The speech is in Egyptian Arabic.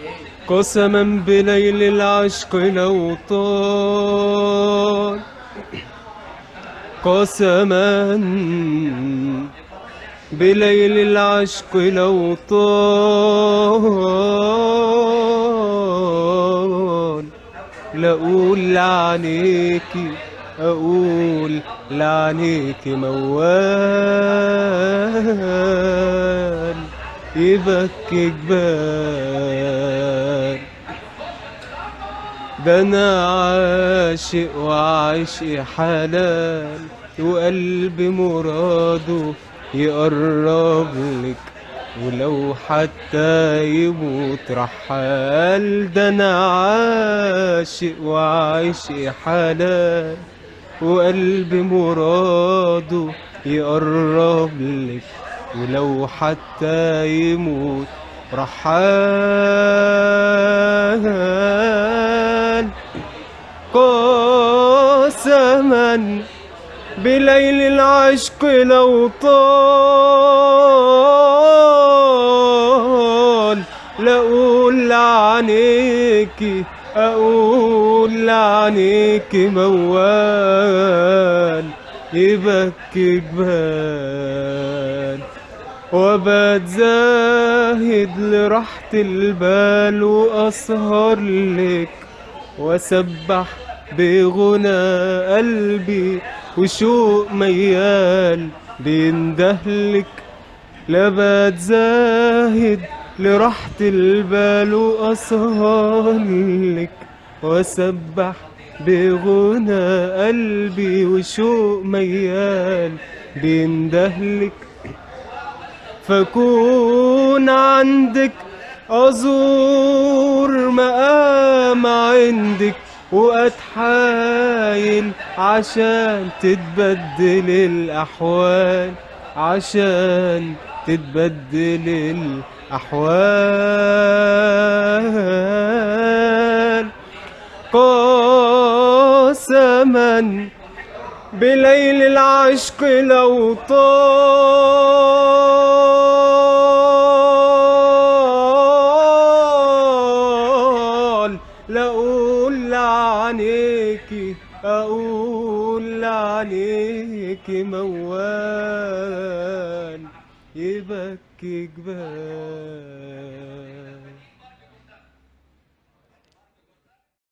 قسما بليل العشق لو طال قسما بليل العشق لو طال لأقول لعنيكي أقول لعنيكي موال يبكي جبال ده انا عاشق وعاشق حلال وقلبي مراده يقرب لك ولو حتى يموت رحال ده انا عاشق وعاشق حلال وقلبي مراده يقرب لك ولو حتى يموت رحال قسما بليل العشق لو طال لأقول لعنيكي أقول لعنيكي موال يبكي جبال وبات زاهد لراحة البال وأسهر لك وأسبح بغنى قلبي وشوق ميال بيندهلك لبات زاهد لراحة البال وأسهر لك وأسبح بغنى قلبي وشوق ميال بيندهلك فكون عندك أزور مقام عندك وأتحايل عشان تتبدل الأحوال عشان تتبدل الأحوال قسما بليل العشق لو طال لأقول لعنيكي أقول لعنيكي موال يبكي جبال